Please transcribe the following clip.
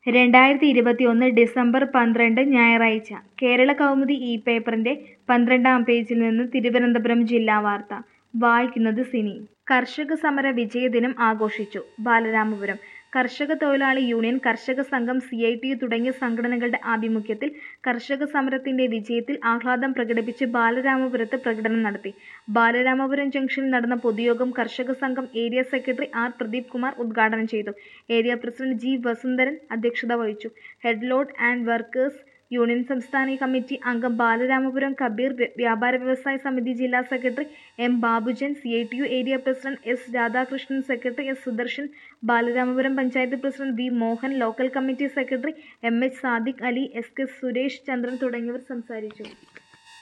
രണ്ടായിരത്തി ഇരുപത്തിയൊന്ന് ഡിസംബർ പന്ത്രണ്ട് ഞായറാഴ്ച കേരള കൗമുദി ഈ പേപ്പറിന്റെ പന്ത്രണ്ടാം പേജിൽ നിന്ന് തിരുവനന്തപുരം ജില്ലാ വാർത്ത വായിക്കുന്നത് സിനി കർഷക സമര വിജയദിനം ആഘോഷിച്ചു ബാലരാമപുരം കർഷക തൊഴിലാളി യൂണിയൻ കർഷക സംഘം സി ഐ ടി യു തുടങ്ങിയ സംഘടനകളുടെ ആഭിമുഖ്യത്തിൽ കർഷക സമരത്തിന്റെ വിജയത്തിൽ ആഹ്ലാദം പ്രകടിപ്പിച്ച് ബാലരാമപുരത്ത് പ്രകടനം നടത്തി ബാലരാമപുരം ജംഗ്ഷനിൽ നടന്ന പൊതുയോഗം കർഷക സംഘം area secretary R Pradeep Kumar ഉദ്ഘാടനം ചെയ്തു ഏരിയ പ്രസിഡന്റ് ജി വസുന്ധരൻ അധ്യക്ഷത വഹിച്ചു head load and workers union സംസ്ഥാന കമ്മിറ്റി അംഗം ബാലരാമപുരം കബീർ വ്യ- വ്യാപാര വ്യവസായ സമിതി ജില്ലാ സെക്രട്ടറി M Babujan C I T U area president S Radhakrishnan secretary S Sudarshan Balaramapuram panchayat president V Mohan local committee secretary M H Sadiq Ali S K Suresh Chandran തുടങ്ങിയവർ സംസാരിച്ചു